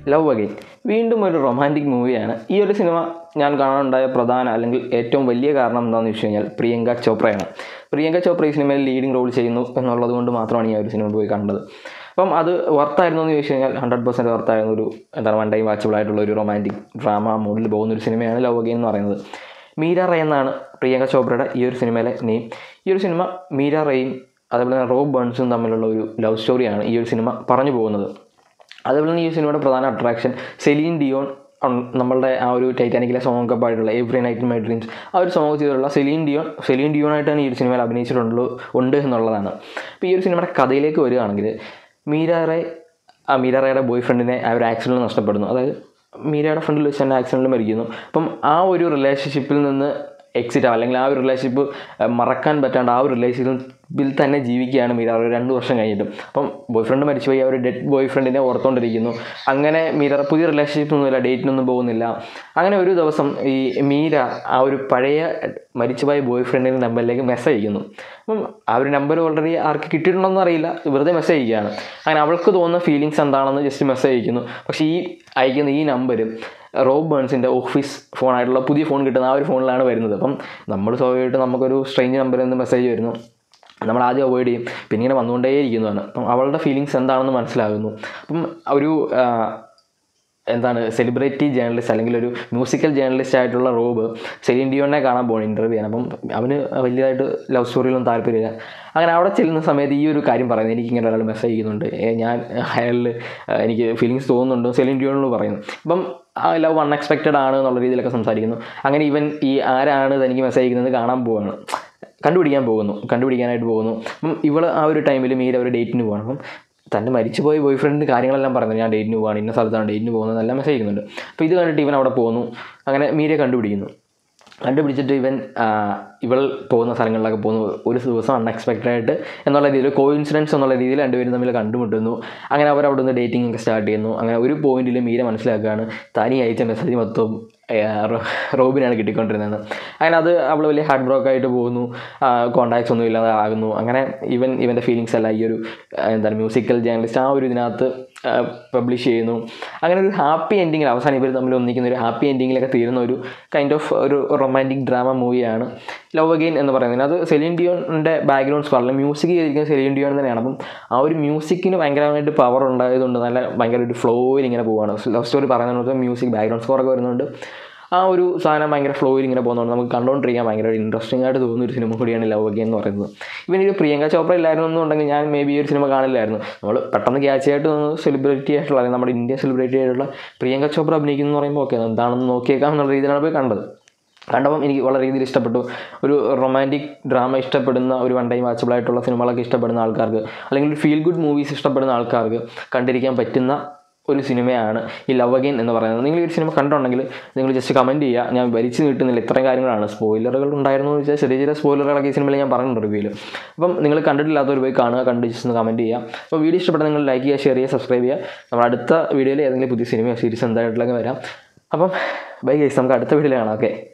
love again വീണ്ടും ഒരു romantic മൂവിയാണ് ഈ ഒരു സിനിമ ഞാൻ കാണാനുണ്ടായ പ്രധാന അല്ലെങ്കിൽ ഏറ്റവും വലിയ കാരണം എന്താണെന്ന് വെച്ച് കഴിഞ്ഞാൽ പ്രിയങ്ക ചോപ്രയാണ് പ്രിയങ്ക ചോപ്ര ഈ സിനിമയിൽ ലീഡിങ് റോൾ ചെയ്യുന്നു എന്നുള്ളത് കൊണ്ട് മാത്രമാണ് ഈ ഒരു സിനിമ പോയി കണ്ടത് അപ്പം അത് വർത്തായിരുന്നു എന്ന് ചോദിച്ചു കഴിഞ്ഞാൽ ഹൺഡ്രഡ് പെർസെൻറ്റ് വർത്തായിരുന്ന ഒരു എന്താണ് വൺ ടൈം വാച്ചബിൾ ആയിട്ടുള്ള ഒരു റൊമാൻറ്റിക് ഡ്രാമ മൂഡിൽ പോകുന്ന ഒരു സിനിമയാണ് ലവ് അഗെയിൻ എന്ന് പറയുന്നത് മീര റേ എന്നാണ് പ്രിയങ്ക ചോപ്രയുടെ ഈ ഒരു സിനിമയിലെ നെയിം ഈ ഒരു സിനിമ മീര റേയും അതേപോലെ തന്നെ റോബ് ബേൺസും തമ്മിലുള്ള ഒരു ലവ് സ്റ്റോറിയാണ് ഈ ഒരു സിനിമ പറഞ്ഞു പോകുന്നത് അതേപോലെ തന്നെ ഈ സിനിമയുടെ പ്രധാന അട്രാക്ഷൻ സെലീൻ ഡിയോൺ ഉം, നമ്മളുടെ ആ ഒരു ടൈറ്റാനിക്കിലെ സോങ് ഒക്കെ പാടിയിട്ടുള്ള എവറി നൈറ്റ് മൈ ഡ്രീംസ് ആ ഒരു സോങ് ചെയ്തിട്ടുള്ള സെലീൻ ഡിയോൺ സെലീൻ ഡിയോൺ ആയിട്ടാണ് ഈ ഒരു സിനിമയിൽ അഭിനയിച്ചിട്ടുള്ളൂ ഉണ്ട് എന്നുള്ളതാണ് അപ്പോൾ ഈ ഒരു സിനിമയുടെ കഥയിലേക്ക് വരികയാണെങ്കിൽ മീര റേ ആ മീര റേയുടെ ബോയ് ഫ്രണ്ടിനെ ആ ഒരു ആക്സിഡൻറ്റിൽ നഷ്ടപ്പെടുന്നു അതായത് മീരയുടെ ഫ്രണ്ടിൽ വെച്ച് തന്നെ ആക്സിഡൻറ്റിൽ മരിക്കുന്നു അപ്പം ആ ഒരു റിലേഷൻഷിപ്പിൽ നിന്ന് എക്സിറ്റ് ആവും അല്ലെങ്കിൽ ആ ഒരു റിലേഷൻഷിപ്പ് മറക്കാൻ പറ്റാണ്ട് ആ ഒരു റിലേഷൻഷിപ്പിൽ തന്നെ ജീവിക്കുകയാണ് മീര ഒരു രണ്ട് വർഷം കഴിഞ്ഞിട്ടും അപ്പം ബോയ് ഫ്രണ്ട് മരിച്ചുപോയി ആ ഒരു ഡെഡ് ബോയ് ഫ്രണ്ടിനെ ഓർത്തുകൊണ്ടിരിക്കുന്നു അങ്ങനെ മീര പുതിയ റിലേഷൻഷിപ്പ് ഒന്നുമില്ല ഡേറ്റിനൊന്നും പോകുന്നില്ല അങ്ങനെ ഒരു ദിവസം ഈ മീര ആ ഒരു പഴയ മരിച്ചുപോയ ബോയ് ഫ്രണ്ടിൻ്റെ നമ്പറിലേക്ക് മെസ്സേജ് അയക്കുന്നു അപ്പം ആ ഒരു നമ്പർ ഓൾറെഡി ആർക്ക് കിട്ടിയിട്ടുണ്ടോയെന്ന് അറിയില്ല വെറുതെ മെസ്സേജ് അയക്കുകയാണ് അങ്ങനെ അവൾക്ക് തോന്നുന്ന ഫീലിങ്സ് എന്താണെന്ന് ജസ്റ്റ് മെസ്സേജ് അയക്കുന്നു പക്ഷേ ഈ അയക്കുന്ന ഈ നമ്പർ റോബ് ബേൺസിൻ്റെ ഓഫീസ് ഫോണായിട്ടുള്ള പുതിയ ഫോൺ കിട്ടുന്ന ആ ഒരു ഫോണിലാണ് വരുന്നത് അപ്പം നമ്മൾ സ്വാഭാവികമായിട്ട് നമുക്കൊരു സ്ട്രെയിഞ്ച് നമ്പറിൽ നിന്ന് മെസ്സേജ് വരുന്നു നമ്മൾ ആദ്യം അവോയ്ഡ് ചെയ്യും പിന്നെ ഇങ്ങനെ വന്നുകൊണ്ടേയിരിക്കുന്നതാണ് അപ്പം അവളുടെ ഫീലിങ്സ് എന്താണെന്ന് മനസ്സിലാകുന്നു അപ്പം ഒരു ആ, എന്താണ് സെലിബ്രിറ്റി ജേർണലിസ്റ്റ് അല്ലെങ്കിൽ ഒരു മ്യൂസിക്കൽ ജേർണലിസ്റ്റ് ആയിട്ടുള്ള റോബ് സെലിൻ ഡിയോണിനെ കാണാൻ പോകണം ഇൻ്റർവ്യൂ ചെയ്യാൻ അപ്പം അവന് വലിയതായിട്ട് ലവ് സ്റ്റോറിയിലൊന്നും താല്പര്യമില്ല അങ്ങനെ അവിടെ ചെല്ലുന്ന സമയത്ത് ഈ ഒരു കാര്യം പറയുന്നത് എനിക്ക് ഇങ്ങനെ ഒരാൾ മെസ്സേജ് ചെയ്യുന്നുണ്ട് ഏ, ഞാൻ അയാളിൽ എനിക്ക് ഫീലിങ്സ് തോന്നുന്നുണ്ട് സെലിൻ ഡിയോണിനോട് പറയുന്നു അപ്പം ആ ലവ് അൺഎക്സ്പെക്റ്റഡ് ആണ് എന്നുള്ള രീതിയിലൊക്കെ സംസാരിക്കുന്നു അങ്ങനെ ഇവൻ ഈ ആരാണ് തനിക്ക് മെസ്സേജ് അയക്കുന്നത് കാണാൻ പോവുകയാണ് കണ്ടുപിടിക്കാൻ പോകുന്നു കണ്ടുപിടിക്കാനായിട്ട് പോകുന്നു അപ്പം ഇവൾ ആ ഒരു ടൈമിൽ മീര ഒരു ഡേറ്റിന് പോകണം അപ്പം തൻ്റെ മരിച്ചുപോയ ബോയ് ഫ്രണ്ടിന് കാര്യങ്ങളെല്ലാം പറയുന്നത് ഞാൻ ഡേറ്റിന് പോവാണ് ഇന്ന സ്ഥലത്താണ് ഡേറ്റിന് പോകുന്നത് എല്ലാം മെസ്സേജ് ചെയ്യുന്നുണ്ട് അപ്പോൾ ഇത് കണ്ടിട്ട് ഇവൻ അവിടെ പോകുന്നു അങ്ങനെ മീരയെ കണ്ടുപിടിക്കുന്നു കണ്ടുപിടിച്ചിട്ട് ഇവൻ ആ, ഇവൾ പോകുന്ന സ്ഥലങ്ങളിലൊക്കെ പോകുന്നു ഒരു ദിവസം അൺഎക്സ്പെക്റ്റഡ് ആയിട്ട് എന്നുള്ള രീതിയിൽ കോ ഇൻസിഡൻസ് എന്നുള്ള രീതിയിൽ രണ്ടുപേരും തമ്മിൽ കണ്ടുമുട്ടുന്നു അങ്ങനെ അവർ അവിടെ നിന്ന് ഡേറ്റിംഗ് ഒക്കെ സ്റ്റാർട്ട് ചെയ്യുന്നു അങ്ങനെ ഒരു പോയിന്റിൽ മീര മനസ്സിലാക്കുകയാണ് താനീ അയച്ച മെസ്സേജ് മൊത്തം ഏ, റോ- റോബിനാണ് കിട്ടിക്കൊണ്ടിരുന്നത് അങ്ങനെ അത് അവൾ വലിയ ഹാർഡ് ബ്രോക്ക് ആയിട്ട് പോകുന്നു കോണ്ടാക്ട്സ് ഒന്നും ഇല്ലാതെ ആകുന്നു അങ്ങനെ ഇവൻ ഇവൻ്റെ ഫീലിങ്സ് എല്ലാം ഈ ഒരു ആ, എന്താണ് മ്യൂസിക്കൽ ജേർണലിസ്റ്റ് ആ ഒരു ഇതിനകത്ത് പബ്ലിഷ് ചെയ്യുന്നു അങ്ങനെ ഒരു ഹാപ്പി എൻഡിങ്ങിൽ അവസാനം ഇവർ തമ്മിൽ ഒന്നിക്കുന്ന ഒരു ഹാപ്പി എൻഡിങ്ങിലൊക്കെ തീരുന്ന ഒരു കൈൻഡ് ഓഫ് ഒരു റൊമാൻറ്റിക് ഡ്രാമ മൂവിയാണ് ലവ് അഗെയിൻ എന്ന് പറയുന്നത് അത് സെലിൻ ഡിയോണിൻ്റെ ബാക്ക്ഗ്രൗണ്ട് സ്കോർ അല്ലെങ്കിൽ മ്യൂസിക് ചെയ്തിരിക്കുന്നത് സെലിൻ ഡിയോൺ തന്നെയാണ് അപ്പം ആ ഒരു മ്യൂസിക്കിന് ഭയങ്കരമായിട്ട് പവർ ഉണ്ടായതുകൊണ്ട് നല്ല ഭയങ്കര ഒരു ഫ്ലോയിൽ ഇങ്ങനെ പോവുകയാണ് ലവ് സ്റ്റോറി പറയുന്നത് മ്യൂസിക് ബാക്ക്ഗ്രൗണ്ട് സ്കോറൊക്കെ വരുന്നുണ്ട് ആ ഒരു സാധനം ഭയങ്കര ഫ്ലോയിൽ ഇങ്ങനെ പോകുന്നതുകൊണ്ട് നമുക്ക് കണ്ടുകൊണ്ടിരിക്കാൻ ഭയങ്കര ഇൻട്രസ്റ്റിംഗ് ആയിട്ട് തോന്നുന്ന ഒരു സിനിമ കൂടിയാണ് ലവ് അഗെയിൻ എന്ന് പറയുന്നത് ഇവൻ ഒരു പ്രിയങ്ക ചോപ്ര ഇല്ലായിരുന്നു എന്നുണ്ടെങ്കിൽ ഞാൻ മേ ബി ഈ ഒരു സിനിമ കാണില്ലായിരുന്നു നമ്മൾ പെട്ടെന്ന് ക്യാച്ച് ആയിട്ട് സെലിബ്രിറ്റി ആയിട്ടുള്ള അല്ലെങ്കിൽ നമ്മുടെ ഇന്ത്യ സെലിബ്രിറ്റി ആയിട്ടുള്ള പ്രിയങ്ക ചോപ്ര അഭിനയിക്കുന്നു എന്ന് പറയുമ്പോൾ ഓക്കെ എന്താണെന്ന് നോക്കിയേക്കാം എന്നുള്ള രീതിയിലാണ് പോയി കണ്ടത് കണ്ടപ്പം എനിക്ക് വളരെ രീതിയിൽ ഇഷ്ടപ്പെട്ടു ഒരു റൊമാൻറ്റിക് ഡ്രാമ ഇഷ്ടപ്പെടുന്ന ഒരു വൺ ടൈം വാച്ചബിൾ ആയിട്ടുള്ള സിനിമകളൊക്കെ ഇഷ്ടപ്പെടുന്ന ആൾക്കാർക്ക് അല്ലെങ്കിൽ ഒരു ഫീൽ ഗുഡ് മൂവീസ് ഇഷ്ടപ്പെടുന്ന ആൾക്കാർക്ക് കണ്ടിരിക്കാൻ പറ്റുന്ന ഒരു സിനിമയാണ് ഈ ലവ് അഗെയിൻ എന്ന് പറയുന്നത് നിങ്ങൾ ഈ ഒരു സിനിമ കണ്ടുണ്ടെങ്കിൽ നിങ്ങൾ ജസ്റ്റ് കമൻറ്റ് ചെയ്യുക ഞാൻ വലിച്ചു നീട്ടുന്നില്ല ഇത്രയും കാര്യങ്ങളാണ് സ്പോയിലറുകൾ ഉണ്ടായിരുന്നു എന്ന് വെച്ചാൽ ചെറിയ ചെറിയ സ്പോയിലറുകളൊക്കെ ഈ സിനിമയിൽ ഞാൻ പറഞ്ഞിട്ടുണ്ട് റിവ്യൂവിൽ അപ്പം നിങ്ങൾ കണ്ടിട്ടില്ലാത്തവർ പോയി കാണുക കണ്ട് ജസ്റ്റ് ഒന്ന് കമൻറ്റ് ചെയ്യുക അപ്പോൾ വീഡിയോ ഇഷ്ടപ്പെട്ട നിങ്ങൾ ലൈക്ക് ചെയ്യുക ഷെയർ ചെയ്യുക സബ്സ്ക്രൈബ് ചെയ്യുക നമ്മൾ അടുത്ത വീഡിയോയിൽ ഏതെങ്കിലും പുതിയ സിനിമയോ സീരീസ് എന്തായിട്ടുള്ള വരാം അപ്പം ബൈ ഗൈസ് നമുക്ക് അടുത്ത വീഡിയോയിൽ കാണാം ഓക്കെ